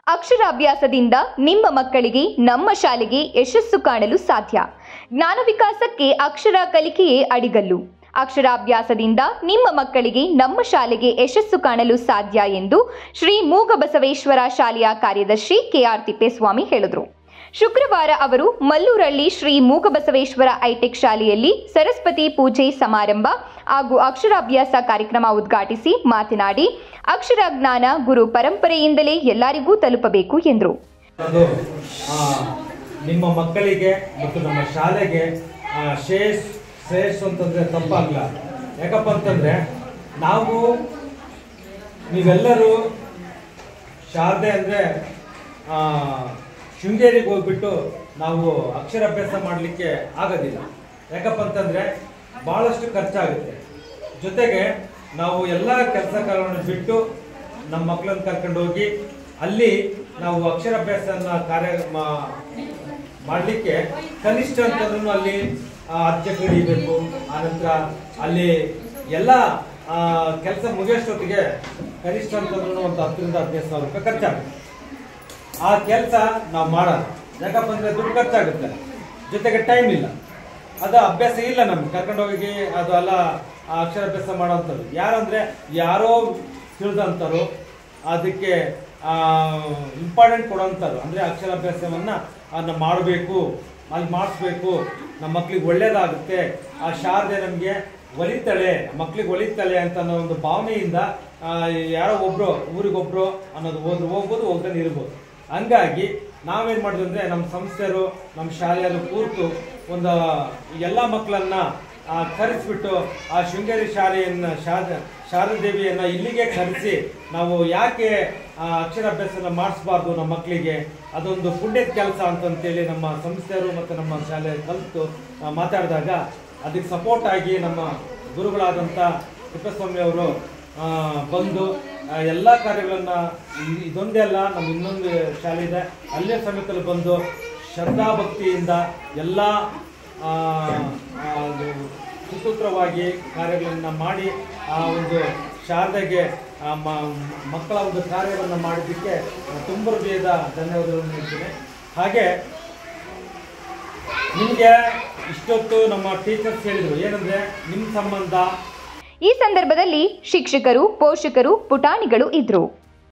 ಅಕ್ಷರಾಭ್ಯಾಸದಿಂದ ನಿಮ್ಮ ಮಕ್ಕಳಿಗೆ ನಮ್ಮ ಶಾಲೆಗೆ ಯಶಸ್ಸು ಕಾಣಲು ಸಾಧ್ಯ ಜ್ಞಾನ ವಿಕಾಸಕ್ಕೆ ಅಕ್ಷರ ಕಲಿಕೆಯೇ ಅಡಿಗಲ್ಲು ಅಕ್ಷರಾಭ್ಯಾಸದಿಂದ ನಿಮ್ಮ ಮಕ್ಕಳಿಗೆ ನಮ್ಮ ಶಾಲೆಗೆ ಯಶಸ್ಸು ಕಾಣಲು ಸಾಧ್ಯ ಎಂದು ಶ್ರೀ ಮೂಗಬಸವೇಶ್ವರ ಶಾಲೆಯ ಕಾರ್ಯದರ್ಶಿ ಕೆಆರ್ ತಿಪ್ಪೇಸ್ವಾಮಿ ಹೇಳಿದರು ಶುಕ್ರವಾರ ಅವರು ಮಲ್ಲೂರಳ್ಳಿ ಶ್ರೀ ಮೂಗಬಸವೇಶ್ವರ ಐಟೆಕ್ ಶಾಲೆಯಲ್ಲಿ ಸರಸ್ವತಿ ಪೂಜೆ ಸಮಾರಂಭ ಹಾಗೂ ಅಕ್ಷರಾಭ್ಯಾಸ ಕಾರ್ಯಕ್ರಮ ಉದ್ಘಾಟಿಸಿ ಮಾತನಾಡಿ ಅಕ್ಷರ ಜ್ಞಾನ ಗುರು ಪರಂಪರೆಯಿಂದಲೇ ಎಲ್ಲರಿಗೂ ತಲುಪಬೇಕು ಎಂದರು ಅದು ಆ, ನಿಮ್ಮ ಮಕ್ಕಳಿಗೆ ಮತ್ತು ನಮ್ಮ ಶಾಲೆಗೆ ಆ, ಶ್ರೇಯಸ್ ಶ್ರೇಯಸ್ಸು ಅಂತಂದ್ರೆ ತಪ್ಪಾಗಲ್ಲ ಯಾಕಪ್ಪ ಅಂತಂದ್ರೆ ನಾವು ನೀವೆಲ್ಲರೂ ಶಾರದೆ ಅಂದ್ರೆ ಆ, ಶೃಂಗೇರಿಗೆ ಹೋಗ್ಬಿಟ್ಟು ನಾವು ಅಕ್ಷರಾಭ್ಯಾಸ ಮಾಡಲಿಕ್ಕೆ ಆಗೋದಿಲ್ಲ ಯಾಕಪ್ಪ ಅಂತಂದ್ರೆ ಬಹಳಷ್ಟು ಖರ್ಚಾಗುತ್ತೆ ಜೊತೆಗೆ ನಾವು ಎಲ್ಲ ಕೆಲಸ ಕಾರ್ಯಗಳನ್ನು ಬಿಟ್ಟು ನಮ್ಮ ಮಕ್ಕಳನ್ನ ಕರ್ಕೊಂಡು ಹೋಗಿ ಅಲ್ಲಿ ನಾವು ಅಕ್ಷರಾಭ್ಯಾಸನ ಕಾರ್ಯ ಮಾ- ಮಾಡಲಿಕ್ಕೆ ಕನಿಷ್ಠ ಅಂತಂದ್ರೂ ಅಲ್ಲಿ ಆ, ಅರ್ಚಕ ಹಿಡಿಬೇಕು ಆನಂತರ ಅಲ್ಲಿ ಎಲ್ಲ ಕೆಲಸ ಮುಗಿಯೋಷ್ಟೊತ್ತಿಗೆ ಕನಿಷ್ಠ ಅಂತಂದ್ರೂ ಒಂದು ಹತ್ತರಿಂದ ಹದಿನೈದು ಸಾವಿರ ರೂಪಾಯಿ ಖರ್ಚಾಗುತ್ತೆ ಆ ಕೆಲಸ ನಾವು ಮಾಡೋಣ ಯಾಕಪ್ಪ ಅಂದ್ರೆ ದುಡ್ಡು ಖರ್ಚಾಗುತ್ತೆ ಜೊತೆಗೆ ಟೈಮ್ ಇಲ್ಲ ಅದು ಅಭ್ಯಾಸ ಇಲ್ಲ ನಮ್ಗೆ ಕರ್ಕೊಂಡು ಹೋಗಿ ಅದು ಎಲ್ಲ ಆ ಅಕ್ಷರಾಭ್ಯಾಸ ಮಾಡೋವಂಥದ್ದು ಯಾರಂದ್ರೆ ಯಾರೋ ತಿಳಿದಂಥವ್ರು ಅದಕ್ಕೆ ಇಂಪಾರ್ಟೆಂಟ್ ಕೊಡೋಂಥವ್ರು ಅಂದರೆ ಅಕ್ಷರಾಭ್ಯಾಸವನ್ನು ಅದನ್ನ ಮಾಡಬೇಕು ಅಲ್ಲಿ ಮಾಡಿಸ್ಬೇಕು ನಮ್ಮ ಮಕ್ಳಿಗೆ ಒಳ್ಳೇದಾಗುತ್ತೆ ಆ ಶಾರದೆ ನಮಗೆ ಒಲಿತಾಳೆ ಮಕ್ಳಿಗೆ ಒಲಿತಾಳೆ ಅಂತ ಅನ್ನೋ ಒಂದು ಭಾವನೆಯಿಂದ ಆ, ಯಾರೋ ಒಬ್ರು ಊರಿಗೊಬ್ರು ಅನ್ನೋದು ಹೋದ್ರು ಹೋಗ್ಬೋದು ಹೋಗ್ತಾನೆ ಇರ್ಬೋದು ಹಂಗಾಗಿ ನಾವೇನ್ ಮಾಡಿದ್ವಿ ಅಂದ್ರೆ ನಮ್ಮ ಸಂಸ್ಥೆಯವರು ನಮ್ಮ ಶಾಲೆಯವರು ಕೂರ್ತು ಒಂದು ಎಲ್ಲ ಮಕ್ಕಳನ್ನ ಆ, ಕರೆಸ್ಬಿಟ್ಟು ಆ ಶೃಂಗೇರಿ ಶಾಲೆಯನ್ನ ಶಾರದ ಶಾರದಾ ದೇವಿಯನ್ನ ಇಲ್ಲಿಗೆ ಕರೆಸಿ ನಾವು ಯಾಕೆ ಆ, ಅಕ್ಷರಾಭ್ಯಾಸನ ಮಾಡಿಸ್ಬಾರ್ದು ನಮ್ಮ ಮಕ್ಕಳಿಗೆ ಅದೊಂದು ಪುಣ್ಯದ ಕೆಲಸ ಅಂತಂತೇಳಿ ನಮ್ಮ ಸಂಸ್ಥೆಯವರು ಮತ್ತು ನಮ್ಮ ಶಾಲೆ ಕಲಿತು ಮಾತಾಡಿದಾಗ ಅದಕ್ಕೆ ಸಪೋರ್ಟ್ ಆಗಿ ನಮ್ಮ ಗುರುಗಳಾದಂಥ ತಿಪ್ಪಸ್ವಾಮಿ ಅವರು ಆ, ಬಂದು ಆ, ಎಲ್ಲ ಕಾರ್ಯಗಳನ್ನ ಇ- ಇದೊಂದೇ ಅಲ್ಲ ನಮ್ಮ ಇನ್ನೊಂದು ಶಾಲೆ ಇದೆ ಅಲ್ಲೇ ಸಮೇತಲ್ಲಿ ಬಂದು ಶ್ರದ್ಧಾಭಕ್ತಿಯಿಂದ ಎಲ್ಲ ಆ, ಆ, ಅದು ಸುಸೂತ್ರವಾಗಿ ಕಾರ್ಯಗಳನ್ನು ಮಾಡಿ ಆ ಒಂದು ಶಾರದೆಗೆ ಆ ಮ- ಮಕ್ಕಳ ಒಂದು ಕಾರ್ಯವನ್ನು ಮಾಡಿದ್ದಕ್ಕೆ ತುಂಬ ಹೃದಯದ ಧನ್ಯವಾದಗಳನ್ನು ನೀಡ್ತೀನಿ ಹಾಗೆ ನಿಮಗೆ ಇಷ್ಟೊತ್ತು ನಮ್ಮ ಟೀಚರ್ಸ್ ಹೇಳಿದರು ಏನಂದರೆ ನಿಮ್ಮ ಸಂಬಂಧ ಈ ಸಂದರ್ಭದಲ್ಲಿ ಶಿಕ್ಷಕರು ಪೋಷಕರು ಪುಟಾಣಿಗಳು ಇದ್ರು